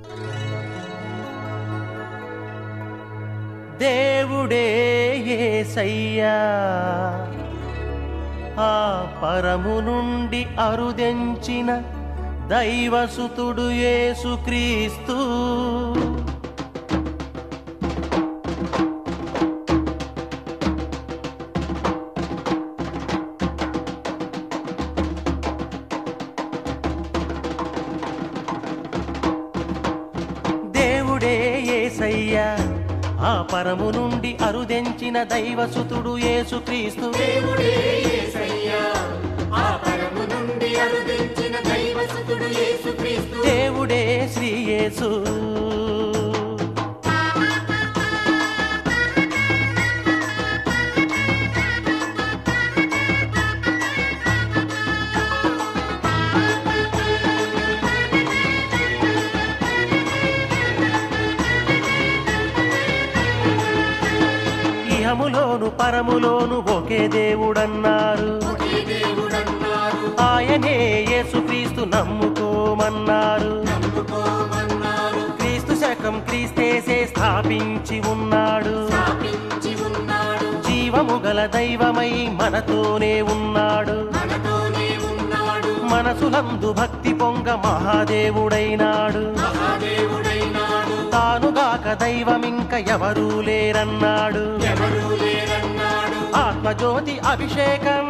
దేవుడే యేసయ్యా ఆ పరము నుండి అరుదెంచిన దైవసుతుడు యేసుక్రీస్తు దేవుడే యేసయ్యా ఆ పరము నుండి అరుదెంచిన దైవసుతుడు యేసుక్రీస్తు దేవుడే యేసయ్యా ఆ పరము నుండి అరుదించిన దైవసుతుడు యేసుక్రీస్తు దేవుడే శ్రీ యేసు ఇహములోను పరములోను ఒకే దేవుడన్నారు ఒకే దేవుడన్నారు ఆయనే యేసుక్రీస్తు నమ్ముకోమన్నారు నమ్ముకోమన్నారు క్రీస్తు శకం క్రీస్తేసే స్థాపించి ఉన్నాడు స్థాపించి ఉన్నాడు జీవము గల దైవమై మనతోనే ఉన్నాడు మనతోనే ఉన్నాడు మనసులందు భక్తి పొంగ మహాదేవుడైనాడు మహాదేవుడైనాడు తానుగాక దైవమింక ఎవరూ లేరన్నాడు ఎవరూ లేరన్నాడు ఆత్మజ్యోతి అభిషేకం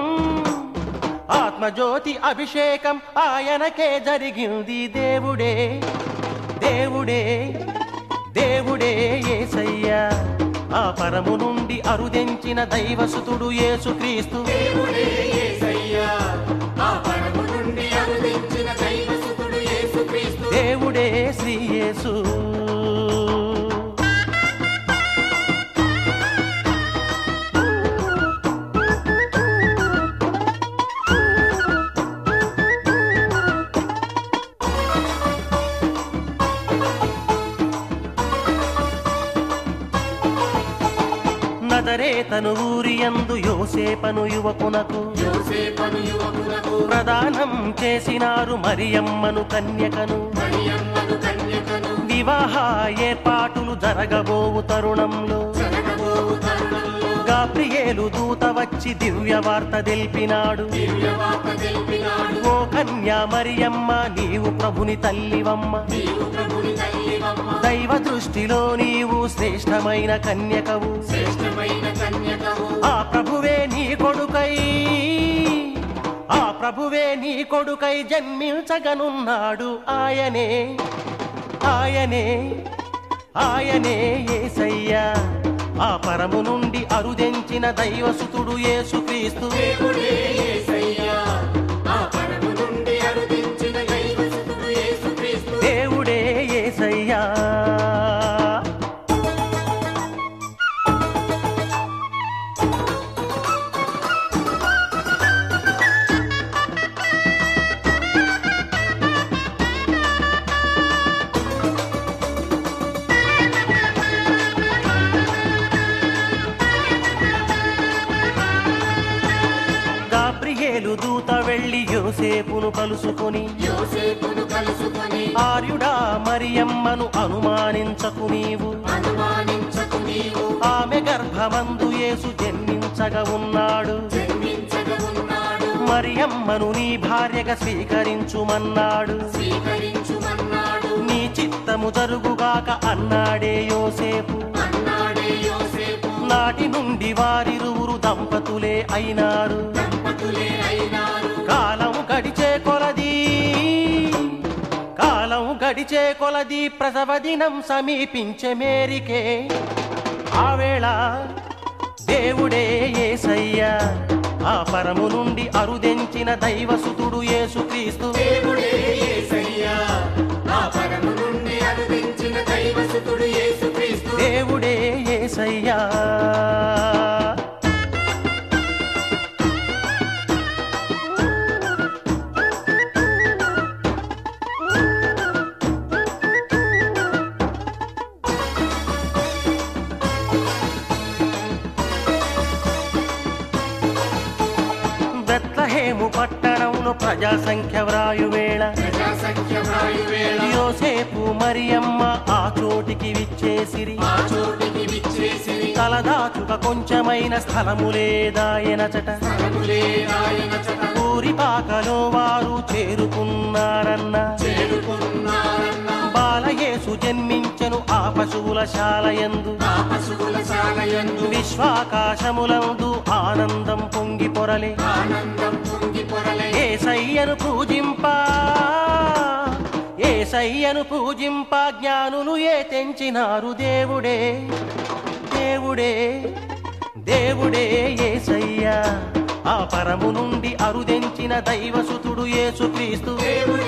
ఆత్మజ్యోతి అభిషేకం ఆయనకే జరిగింది దేవుడే దేవుడే దేవుడే యేసయ్యా ఆ పరము నుండి అరుదెంచిన దైవసుతుడు యేసుక్రీస్తు దేవుడే యేసయ్యా ఆ పరము నుండి అరుదించిన దైవసుతుడు యేసుక్రీస్తు దేవుడే శ్రీ యేసు నదరేతను ఊరి యందు యోసేపను యువకునకు యోసేపను యువకులకు ప్రదానం చేసినారు మరియమ్మను కన్యకను మరియమ్మను కన్యకను వివాహ ఏర్పాటులు జరగబోవు తరుణంలో జరగబోవు తరుణంలో గాబ్రియేలు దూత వచ్చి దివ్య వార్త తెలిపినాడు దివ్యవాత తెలిపినాడు ఓ కన్యా మరియమ్మ నీవు ప్రభుని తల్లివమ్మ నీవు ప్రభుని తల్లివమ్మ దైవ దృష్టిలో నీవు శ్రేష్టమైన కన్యకవు శ్రేష్టమైన కన్యకవు ఆ ప్రభువే నీ కొడుకై ఆ ప్రభువే నీ కొడుకై జన్మించగనున్నాడు ఆయనే ఆయనే ఆయనే యేసయ్యా ఆ పరము నుండి అరుదెంచిన దైవసుతుడు యేసుక్రీస్తు దేవుడే యేసయ్యా ఆ పరము నుండి అరుదించిన దైవసుతుడు యేసుక్రీస్తు దేవుడే యేసయ్యా గాబ్రియేలు దూత వెళ్ళి యోసేపును కలుసుకొని యోసేపును కలుసుకొని ఆర్యుడా మరియమ్మను అనుమానించకు నీవు అనుమానించకు నీవు ఆమె గర్భమందు యేసు జన్మించగా ఉన్నాడు జన్మించగా ఉన్నాడు మరియమ్మను నీ భార్యగా స్వీకరించుమన్నాడు స్వీకరించుమన్నాడు నీ చిత్తము జరుగుగాక అన్నాడే యోసేపు అన్నాడే యోసేపు నాటి నుండి వారిరువురు దంపతులే అయినారు దంపతులే అయినారు కాలం గడిచే కొలది కాలం గడిచే కొలది ప్రసవ దినం సమీపించే మేరికే ఆవేళ దేవుడే యేసయ్యా ఆ పరము నుండి అరుదెంచిన దైవసుతుడు యేసుక్రీస్తు దేవుడే యేసయ్యా ఆ పరము నుండి అరుదించిన దైవసుతుడు యేసుక్రీస్తు దేవుడే యేసయ్యా బెత్లహేము పట్టణంలో ప్రజా సంఖ్య వ్రాయు వేళ ప్రజాసంఖ్య వాయువేళ యోసేపు యోసేపు మరియమ్మ ఆ చోటికి విచ్చేసిరి ఆ చోటికి విచ్చేసిరి తలదాచుక కొంచెమైన స్థలము లేదాయనచట స్థలములే ఆయన చట ఊరి పాకలో వారు చేరుకున్నారన్న చేరుకున్నారన్న బాలయేసు జన్మించెను ఆ పశువుల శాలయందు ఆ పశువుల శాలయందు విశ్వాకాశములందు ఆనందం పొంగి పొరలే ఆనందం పొంగి పొరలే ఏసయ్యను పూజింప ఏసయ్యను పూజింప జ్ఞానులు ఏ తెంచినారు దేవుడే దేవుడే దేవుడే ఏసయ్యా ఆ పరము నుండి అరుదెంచిన దైవసుతుడు యేసుక్రీస్తు దేవుడే